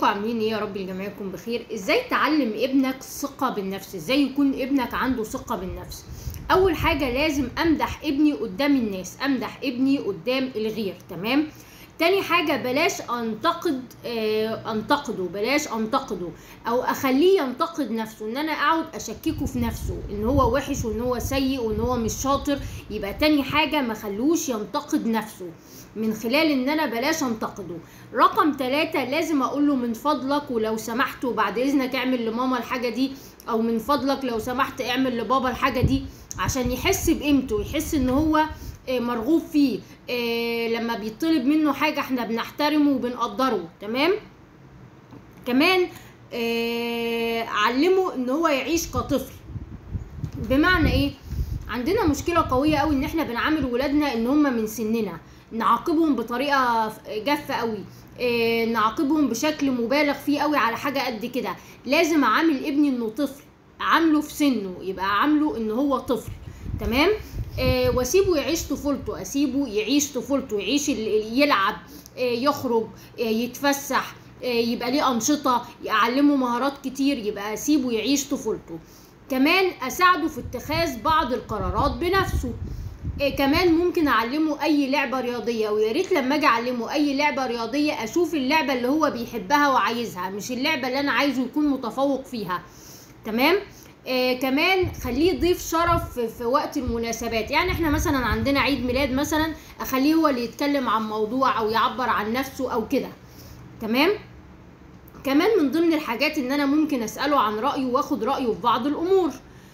ازيكم عاملين ايه يا رب الجميع يكون بخير ازاي تعلم ابنك ثقه بالنفس ازاي يكون ابنك عنده ثقه بالنفس اول حاجه لازم امدح ابني قدام الناس امدح ابني قدام الغير تمام تاني حاجة بلاش انتقد آه انتقده بلاش انتقده او اخليه ينتقد نفسه ان انا اقعد اشككه في نفسه ان هو وحش وان هو سيء وان هو مش شاطر يبقى تاني حاجة ما خلوش ينتقد نفسه من خلال ان انا بلاش انتقده رقم ثلاثة لازم اقول له من فضلك ولو سمحت وبعد اذنك اعمل لماما الحاجة دي او من فضلك لو سمحت اعمل لبابا الحاجة دي عشان يحس بقيمته يحس ان هو مرغوب فيه إيه لما بيطلب منه حاجة احنا بنحترمه وبنقدره تمام كمان إيه علمه ان هو يعيش كطفل بمعنى ايه عندنا مشكلة قوية قوي ان احنا بنعامل ولادنا ان هم من سننا نعاقبهم بطريقة جافة قوي إيه نعاقبهم بشكل مبالغ فيه قوي على حاجة قد كده لازم اعامل ابني انه طفل عامله في سنه يبقى عامله ان هو طفل تمام آه واسيبه يعيش طفولته اسيبه يعيش طفولته يعيش يلعب آه يخرج آه يتفسح آه يبقى ليه انشطه يعلمه مهارات كتير يبقى اسيبه يعيش طفولته كمان اساعده في اتخاذ بعض القرارات بنفسه آه كمان ممكن اعلمه اي لعبه رياضيه ويا ريت لما اجي اعلمه اي لعبه رياضيه اشوف اللعبه اللي هو بيحبها وعايزها مش اللعبه اللي انا عايزه يكون متفوق فيها تمام آه كمان خليه يضيف شرف في, في وقت المناسبات يعني احنا مثلا عندنا عيد ميلاد مثلا اخليه هو اللي يتكلم عن موضوع او يعبر عن نفسه او كده تمام كمان من ضمن الحاجات ان انا ممكن اساله عن رايه واخد رايه في بعض الامور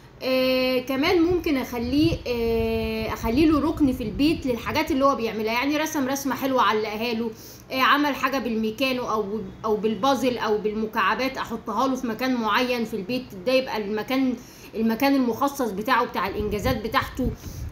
آه كمان ممكن اخليه آه اخلي له ركن في البيت للحاجات اللي هو بيعملها يعني رسم رسمه حلوه علقها له آه عمل حاجه بالميكانو او او بالبازل او بالمكعبات احطها له في مكان معين في البيت ده يبقى المكان المكان المخصص بتاعه بتاع الانجازات بتاعته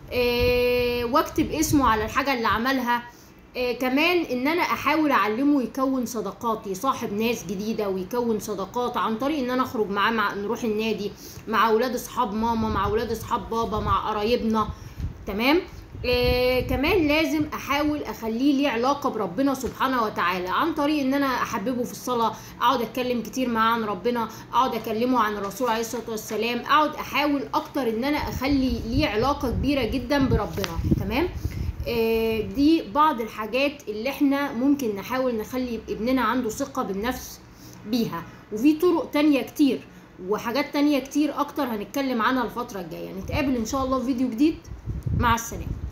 آه واكتب اسمه على الحاجه اللي عملها آه كمان ان انا احاول اعلمه يكون صداقات يصاحب ناس جديده ويكون صداقات عن طريق ان انا اخرج معاه مع نروح النادي مع اولاد اصحاب ماما مع اولاد اصحاب بابا مع قرايبنا تمام آه كمان لازم احاول اخليه ليه علاقه بربنا سبحانه وتعالى عن طريق ان انا احببه في الصلاه اقعد اتكلم كتير معاه عن ربنا اقعد اكلمه عن الرسول عليه الصلاه والسلام اقعد احاول اكتر ان انا اخلي ليه علاقه كبيره جدا بربنا تمام آه دي بعض الحاجات اللي احنا ممكن نحاول نخلي ابننا عنده ثقه بالنفس بيها وفي طرق تانية كتير وحاجات تانية كتير اكتر هنتكلم عنها الفتره الجايه نتقابل ان شاء الله في فيديو جديد مع السلامه